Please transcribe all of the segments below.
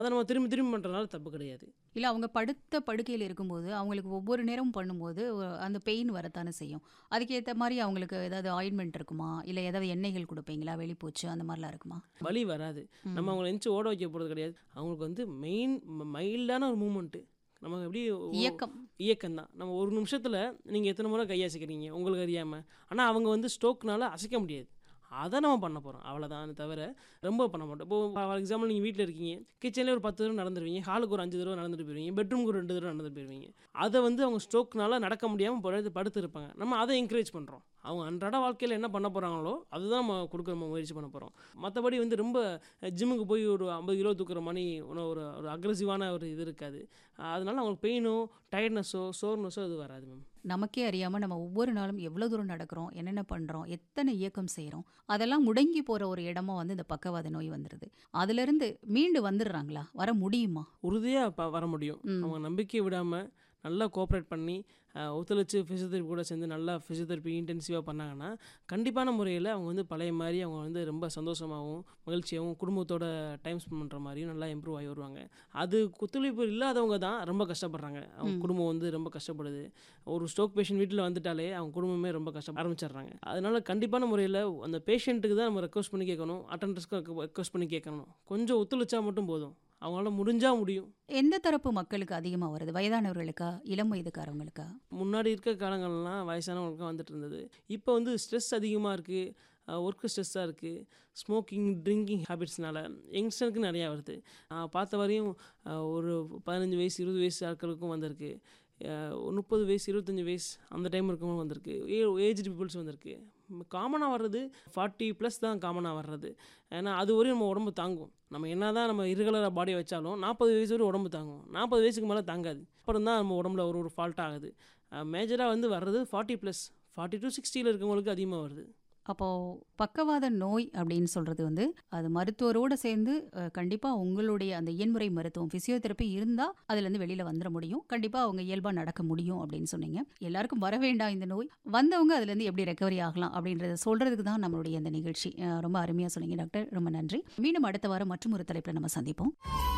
அதை நம்ம திரும்பி திரும்பி பண்ணுறதுனால தப்பு கிடையாது இல்ல அவங்க படுத்த படுக்கையில இருக்கும்போது, அவங்களுக்கு ஒவ்வொரு நேரமும் பண்ணும்போது, ஒ அந்த பெயின் வரத்தானே செய்யும். அதுக்கேத்த மாரி அவங்களுக்கு ஏதாவது ஆயின்மென்ட் இருக்குமா? இல்ல ஏதாவது எண்ணெய்கள் குடுப்பீங்களா? வெளிப்பூச்சு அந்த மாரிலாம் இருக்குமா? வலி வராது ம். நம்ம அவங்கள எந்திச்சு ஓட வைக்க போகிறது கிடையாது அவங்களுக்கு வந்து மெயின் மைல்டான ஒரு மூமெண்ட்டு நம்ம எப்படி இயக்கம். இயக்கம் தான் நம்ம ஒரு நிமிஷத்தில் நீங்கள் எத்தனை முறை கையசைக்கிறீங்க உங்களுக்கு அறியாமல் ஆனால் அவங்க வந்து ஸ்ட்ரோக்னால அசைக்க முடியாது அதை நம்ம பண்ண போகிறோம் அவ்வளோதான் தவிர ரொம்ப பண்ண மாட்டோம் இப்போ ஃபார் எக்ஸாம்பிள் நீங்கள் வீட்டில் இருக்கீங்க கிச்சன்லேயே ஒரு பத்து தடவை நடந்துருவீங்க ஹாலுக்கு ஒரு அஞ்சு தடவை நடந்துட்டு போயிருவீங்க பெட்ரூமுக்கு ஒரு ரெண்டு தடவை நடந்துட்டு போயிருவீங்க அதை வந்து அவங்க ஸ்ட்ரோக்னால நடக்க முடியாமல் படுத்து படுத்து இருப்பாங்க நம்ம அதை என்கரேஜ் பண்ணுறோம் அவங்க அன்றாட வாழ்க்கையில் என்ன பண்ண போகிறாங்களோ அதுதான் நம்ம கொடுக்க நம்ம முயற்சி பண்ண போகிறோம் மற்றபடி வந்து ரொம்ப ஜிம்முக்கு போய் ஒரு ஐம்பது கிலோ தூக்குற மாதிரி ஒன்றும் ஒரு ஒரு அக்ரெசிவான ஒரு இது இருக்காது அதனால அவங்களுக்கு பெயினோ டயர்ட்னஸோ சோர்னஸோ இது வராது மேம் நமக்கே அறியாம நம்ம ஒவ்வொரு நாளும் எவ்வளோ தூரம் நடக்கிறோம், என்னென்ன பண்றோம், எத்தனை இயக்கம் செய்றோம், அதெல்லாம் முடங்கி போற ஒரு இடமா வந்து இந்த பக்கவாத நோய் வந்துருது. அதிலிருந்து மீண்டு வந்துடுறாங்களா? வர முடியுமா? உறுதியாக ப வர முடியும் ம். அவங்க நம்பிக்கை விடாமல் நல்லா கோஆப்ரேட் பண்ணி அஹ், ஒத்துழைச்சு ஃபிசியோதெரப்பி கூட சேர்ந்து நல்லா ஃபிசியோதெரப்பி இன்டென்சிவாக பண்ணாங்கன்னா கண்டிப்பான முறையில் அவங்க வந்து பழைய மாதிரி அவங்க வந்து ரொம்ப சந்தோஷமாகவும் மகிழ்ச்சியாகவும் குடும்பத்தோட டைம் ஸ்பெண்ட் பண்ணுற மாதிரியும் நல்லா இம்ப்ரூவ் ஆகி வருவாங்க அது ஒத்துழைப்பு இல்லாதவங்க தான் ரொம்ப கஷ்டப்படுறாங்க அவங்க ம். குடும்பம் வந்து ரொம்ப கஷ்டப்படுது ஒரு ஸ்ட்ரோக் பேஷண்ட் வீட்டில் வந்துட்டாலே அவங்க குடும்பமே ரொம்ப கஷ்டம் ஆரம்பிச்சிடுறாங்க அதனால கண்டிப்பான முறையில் அந்த பேஷண்ட்டுக்கு தான் நம்ம ரெக்வஸ்ட் பண்ணி கேட்கணும் அட்டண்டர்ஸ்க்கு ரெக்வஸ்ட் பண்ணி கேட்கணும் கொஞ்சம் ஒத்துழைச்சா மட்டும் போதும் அவங்களால முடிஞ்சால் முடியும் எந்த தரப்பு மக்களுக்கு அதிகமா வருது? வயதானவர்களுக்கா? இளம் வயதுக்காரவங்களுக்கா? முன்னாடி இருக்க காலங்கள்லாம் வயசானவங்களுக்கு வந்துட்டு இருந்தது இப்போ வந்து ஸ்ட்ரெஸ் அதிகமாக இருக்குது ஒர்க்கு ஸ்ட்ரெஸ்ஸாக இருக்குது ஸ்மோக்கிங் ட்ரிங்கிங் ஹேபிட்ஸ்னால யங்ஸ்டருக்கு நிறையா வருது நான் பார்த்த வரையும் அஹ், ஒரு பதினஞ்சு வயசு இருபது வயசு ஆட்களுக்கும் வந்திருக்கு அஹ், ஒரு முப்பது வயசு இருபத்தஞ்சி வயசு அந்த டைம் இருக்கவங்களும் வந்திருக்கு ஏஜ் பீப்புள்ஸ் வந்திருக்கு காமனாக வர்றது ஃபார்ட்டி ப்ளஸ் தான் காமனாக வர்றது ஏன்னா அது வரையும் நம்ம உடம்பு தாங்கும் நம்ம என்ன தான் நம்ம இருகலராக பாடி வச்சாலும் நாற்பது வயசு வரை உடம்பு தாங்கும் நாற்பது வயசுக்கு மேலே தாங்காது அப்புறம் தான் நம்ம உடம்புல ஒரு ஒரு ஃபால்ட் ஆகுது மேஜராக வந்து வர்றது ஃபார்ட்டி ப்ளஸ் ஃபார்ட்டி டு சிக்ஸ்டியில் இருக்கவங்களுக்கு அதிகமாக வருது அப்போ பக்கவாத நோய் அப்படின்னு சொல்றது வந்து அது மருத்துவரோட சேர்ந்து அஹ், கண்டிப்பா உங்களுடைய அந்த இயன்முறை மருத்துவம் பிசியோதெரப்பி இருந்தா அதுல இருந்து வெளியில வந்துட முடியும் கண்டிப்பா அவங்க இயல்பா நடக்க முடியும் அப்படின்னு சொன்னீங்க எல்லாருக்கும் வர வேண்டாம் இந்த நோய் வந்தவங்க அதுல இருந்து எப்படி ரெக்கவரி ஆகலாம் அப்படின்றத சொல்றதுக்கு தான் நம்மளுடைய இந்த நிகழ்ச்சி அஹ், ரொம்ப அருமையா சொன்னீங்க டாக்டர் ரொம்ப நன்றி மீண்டும் அடுத்த வாரம் மற்றும் ஒரு தலைப்புல நம்ம சந்திப்போம்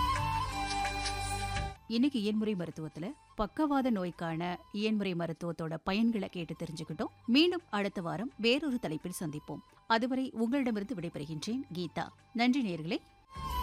இன்னைக்கு இயன்முறை மருத்துவத்துல பக்கவாத நோய்க்கான இயன்முறை மருத்துவத்தோட பயன்களை கேட்டு தெரிஞ்சுக்கிட்டோம் மீண்டும் அடுத்த வாரம் வேறொரு தலைப்பில் சந்திப்போம் அதுவரை உங்களிடமிருந்து விடைபெறுகின்றேன் கீதா நன்றி நேர்களே